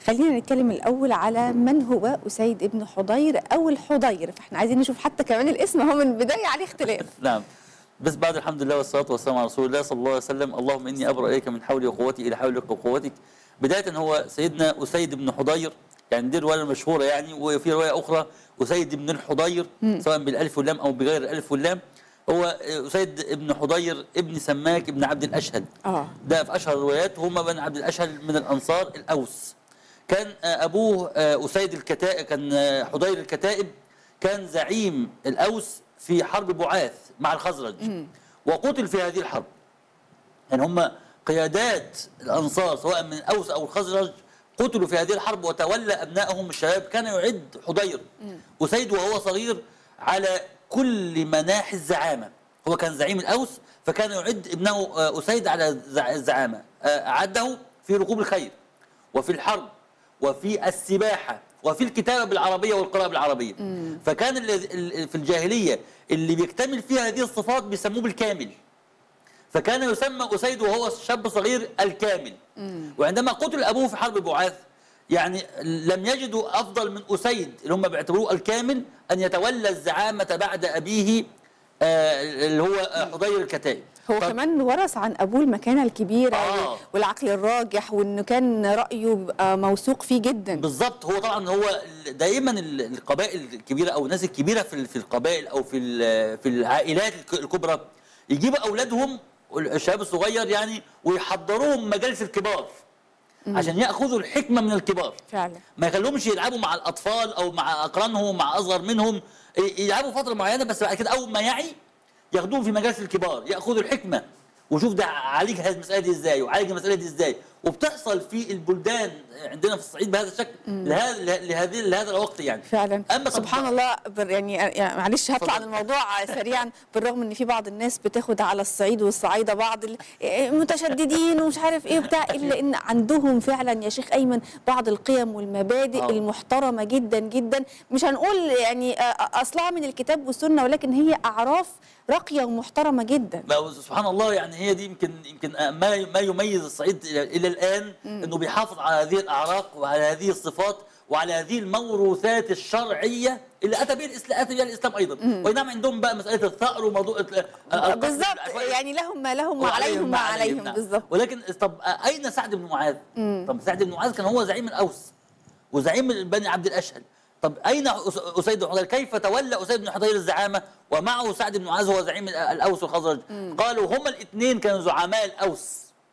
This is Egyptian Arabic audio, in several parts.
خلينا نتكلم الاول على من هو اسيد ابن حضير او الحضير فاحنا عايزين نشوف حتى كمان الاسم هو من البدايه عليه اختلاف نعم بس بعد الحمد لله والصلاة والسلام على رسول الله صلى الله عليه وسلم اللهم إني أبرأ إليك من حولي وقوتي إلى حولك وقوتك بداية هو سيدنا أسيد بن حضير يعني دي رواية مشهورة يعني وفي رواية أخرى أسيد بن الحضير سواء بالألف واللام أو بغير الألف واللام هو أسيد بن حضير ابن سماك ابن عبد الأشهل اه ده في أشهر الروايات وهم بن عبد الأشهل من الأنصار الأوس كان آه، أبوه آه، أسيد الكتائب كان آه، حضير الكتائب كان زعيم الأوس في حرب بعاث مع الخزرج وقتل في هذه الحرب يعني هم قيادات الأنصار سواء من الأوس أو الخزرج قتلوا في هذه الحرب وتولى أبنائهم الشباب كان يعد حضير أسيد وهو صغير على كل مناحي الزعامة هو كان زعيم الأوس فكان يعد ابنه آه، أسيد على الزع- الزعامة آه، أعده في ركوب الخيل وفي الحرب وفي السباحة وفي الكتابة بالعربية والقراءة بالعربية فكان الذي- ال- في الجاهلية اللي بيكتمل فيها هذه الصفات بيسموه بالكامل فكان يسمى أسيد وهو شاب صغير الكامل وعندما قتل أبوه في حرب بعاث يعني لم يجدوا أفضل من أسيد اللي هم بيعتبروه الكامل أن يتولى الزعامة بعد أبيه آه، اللي هو آه، حضير الكتائب هو طب- كمان ورث عن ابوه المكانه الكبيره آه. والعقل الراجح وانه كان رايه بيبقى موثوق فيه جدا بالظبط هو طبعا هو دائما ال- القبائل الكبيره او الناس الكبيره في ال- في القبائل او في ال- في العائلات الك- الكبرى يجيبوا اولادهم الشباب الصغير يعني ويحضروهم مجالس الكبار عشان ياخذوا الحكمه من الكبار فعلا ما يخلوهمش يلعبوا مع الاطفال او مع اقرانهم مع اصغر منهم ي- يلعبوا فتره معينه بس بعد كده اول ما يعي ياخدوهم في مجالس الكبار ياخذوا الحكمه وشوف ده عالج هذه المساله دي ازاي وعالج المساله دي ازاي وبتحصل في البلدان عندنا في الصعيد بهذا الشكل لهذا لهذه لهذا الوقت يعني فعلا أما طب- سبحان الله بر يعني, يعني معلش هطلع عن اتفضل. الموضوع سريعا بالرغم ان في بعض الناس بتاخد على الصعيد والصعايده بعض ال- إيه متشددين ومش عارف ايه وبتاع الا ان عندهم فعلا يا شيخ ايمن بعض القيم والمبادئ آه. المحترمه جدا جدا مش هنقول يعني آه، اصلها من الكتاب والسنه ولكن هي اعراف راقيه ومحترمه جدا ما- سبحان الله يعني هي دي يمكن يمكن ما ما يميز الصعيد الى إلى الان انه بيحافظ على هذه الاعراق وعلى هذه الصفات وعلى هذه الموروثات الشرعيه اللي اتى بها الاسلام اتى بها الاسلام ايضا واي نعم عندهم بقى مساله الثأر وموضوع ال- القتل بالظبط بالعشوائي. يعني لهم ما لهم وعليهم ما عليهم نعم. بالظبط ولكن طب اين سعد بن معاذ؟ طب سعد بن معاذ كان هو زعيم الاوس وزعيم بني عبد الاشهل طب اين أس- اسيد بن حضير؟ كيف تولى اسيد بن حضير الزعامه ومعه سعد بن معاذ هو زعيم ال- الاوس والخزرج؟ قالوا هما الاثنين كانوا زعماء الاوس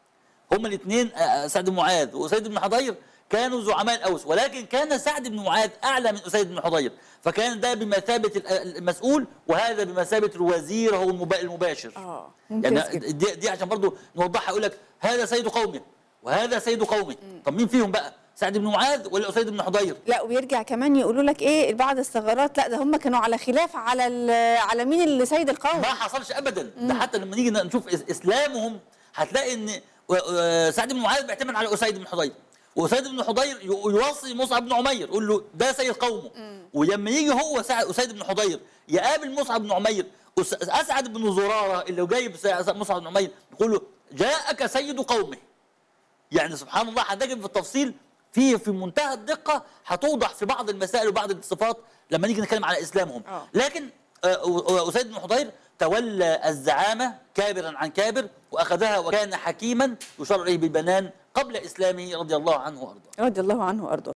هما الاثنين سعد بن معاذ واسيد بن حضير كانوا زعماء الاوس ولكن كان سعد بن معاذ اعلى من اسيد بن حضير فكان ده بمثابه ال- المسؤول وهذا بمثابه الوزير هو المبا- المباشر اه ممتاز يعني جدا دي, دي عشان برضو نوضحها يقول لك هذا سيد قومه وهذا سيد قومه طب مين فيهم بقى سعد بن معاذ ولا اسيد بن حضير لا ويرجع كمان يقولوا لك ايه بعض الثغرات لا ده هم كانوا على خلاف على ال- على مين اللي سيد القوم ما حصلش ابدا ده حتى لما نيجي نشوف إس- اسلامهم هتلاقي ان و- و- سعد بن معاذ بيعتمد على اسيد بن حضير واسيد بن حضير ي- يوصي مصعب بن عمير يقول له ده سيد قومه ولما يجي هو سع- اسيد بن حضير يقابل مصعب بن عمير أس- اسعد بن زراره اللي جايب س- مصعب بن عمير يقول له جاءك سيد قومه يعني سبحان الله هتجد في التفصيل في في منتهى الدقه هتوضح في بعض المسائل وبعض الصفات لما نيجي نتكلم على اسلامهم آه. لكن آه، اسيد بن حضير تولى الزعامه كابرا عن كابر واخذها وكان حكيما يشار اليه بالبنان قبل اسلامه رضي الله عنه وارضاه رضي الله عنه وارضاه